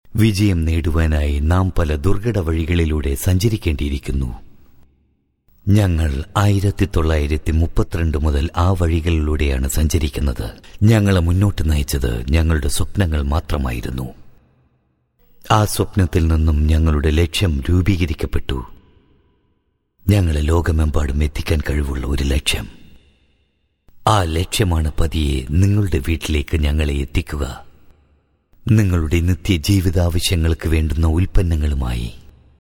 വിജയം നേടുവാനായി നാം പല ദുർഘട വഴികളിലൂടെ സഞ്ചരിക്കേണ്ടിയിരിക്കുന്നു ഞങ്ങൾ ആയിരത്തി തൊള്ളായിരത്തി മുപ്പത്തിരണ്ട് മുതൽ ആ വഴികളിലൂടെയാണ് സഞ്ചരിക്കുന്നത് ഞങ്ങളെ മുന്നോട്ട് നയിച്ചത് ഞങ്ങളുടെ സ്വപ്നങ്ങൾ മാത്രമായിരുന്നു ആ സ്വപ്നത്തിൽ നിന്നും ഞങ്ങളുടെ ലക്ഷ്യം രൂപീകരിക്കപ്പെട്ടു ഞങ്ങളെ ലോകമെമ്പാടും എത്തിക്കാൻ കഴിവുള്ള ഒരു ലക്ഷ്യം ആ ലക്ഷ്യമാണ് പതിയെ നിങ്ങളുടെ വീട്ടിലേക്ക് ഞങ്ങളെ എത്തിക്കുക നിങ്ങളുടെ നിത്യ ജീവിതാവശ്യങ്ങൾക്ക് വേണ്ടുന്ന ഉൽപ്പന്നങ്ങളുമായി